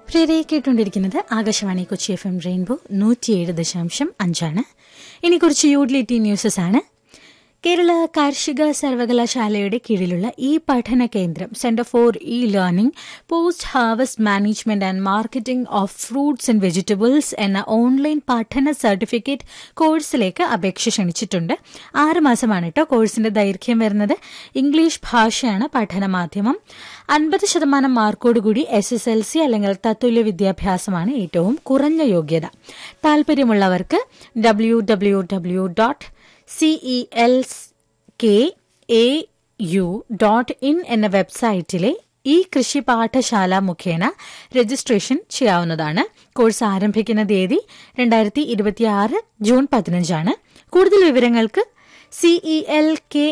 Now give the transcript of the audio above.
പ്രിയരെ കേട്ടുകൊണ്ടിരിക്കുന്നത് Akashvani Kochi F M rainbow നൂറ്റിയേഴ് ദശാംശം അഞ്ചാണ് ഇനി കുറച്ച് യൂട്ടിലിറ്റി ന്യൂസസ് ആണ് കേരള കാർഷിക സർവകലാശാലയുടെ കീഴിലുള്ള ഈ പഠന കേന്ദ്രം centre for e learning post harvest management and marketing of fruits and vegetables എന്ന ഓൺലൈൻ പഠന സർട്ടിഫിക്കറ്റ് കോഴ്സിലേക്ക് അപേക്ഷ ക്ഷണിച്ചിട്ടുണ്ട് ആറ് മാസമാണ് കേട്ടോ കോഴ്സിന്റെ ദൈർഘ്യം വരുന്നത് ഇംഗ്ലീഷ് ഭാഷയാണ് പഠന മാധ്യമം അൻപത് ശതമാനം മാർക്കോടുകൂടി എസ് എസ് എൽ സി അല്ലെങ്കിൽ തത്തുല്യ വിദ്യാഭ്യാസമാണ് ഏറ്റവും കുറഞ്ഞ യോഗ്യത താൽപര്യമുള്ളവർക്ക് W W W dot C E L K A U dot in എന്ന വെബ്സൈറ്റിലെ ഈ കൃഷി പാഠശാല മുഖേന രജിസ്ട്രേഷൻ ചെയ്യാവുന്നതാണ് കോഴ്സ് ആരംഭിക്കുന്ന തീയതി രണ്ടായിരത്തി ഇരുപത്തിയാറ് ജൂൺ പതിനഞ്ചാണ് കൂടുതൽ വിവരങ്ങൾക്ക് സിഇ എൽ കെ